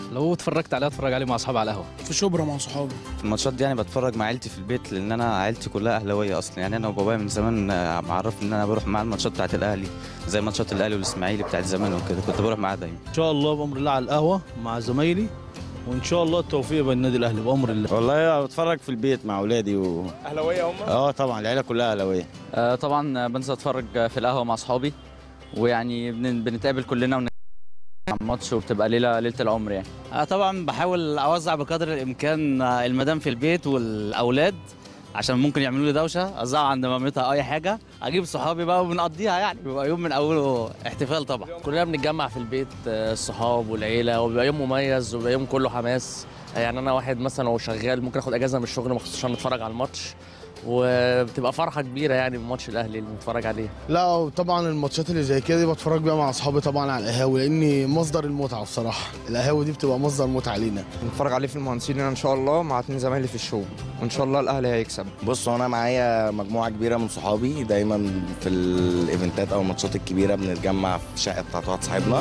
لو اتفرجت عليها اتفرج عليه مع اصحابي على القهوه في شبرا مع صحابي في الماتشات دي يعني بتفرج مع عيلتي في البيت لان انا عيلتي كلها اهلاويه اصلا يعني انا وبابايا من زمان آه، معرف ان انا بروح مع الماتشات بتاعت الاهلي زي ماتشات الاهلي والاسماعيلي بتاعت زمان وكده كنت بروح معاه دايما ان شاء الله بامر الله على القهوه مع زمايلي وان شاء الله التوفيق بين النادي الاهلي بامر الله والله بتفرج في البيت مع اولادي و... اهلاويه هم اه طبعا العيله كلها اهلاويه آه طبعا بنزل اتفرج في القهوه مع اصحابي ويعني بن- بنتقابل كلنا ون الماتش وبتبقى ليله ليله العمر يعني آه طبعا بحاول اوزع بقدر الامكان آه، المدام في البيت والاولاد عشان ممكن يعملوا لي دوشه ازعق عند مامتها أو اي حاجه اجيب صحابي بقى وبنقضيها يعني بيبقى يوم من اوله احتفال طبعا كلنا بنتجمع في البيت آه، الصحاب والعيله وبيبقى يوم مميز وبيبقى يوم كله حماس يعني انا واحد مثلا لو شغال ممكن اخد اجازه من الشغل مخصوص عشان نتفرج على الماتش وبتبقى فرحه كبيره يعني بماتش الاهلي اللي بنتفرج عليه لا طبعا الماتشات اللي زي كده دي بتفرج بيها مع اصحابي طبعا على القهاوي لاني مصدر المتعه بصراحه القهاوي دي بتبقى مصدر متعه لينا نتفرج عليه في المهندسين ان شاء الله مع اتنين زمايلي في الشغل وان شاء الله الاهلي هيكسب بص انا معايا مجموعه كبيره من صحابي دايما في الايفنتات او الماتشات الكبيره بنتجمع في الشقه بتاعت واحد صاحبنا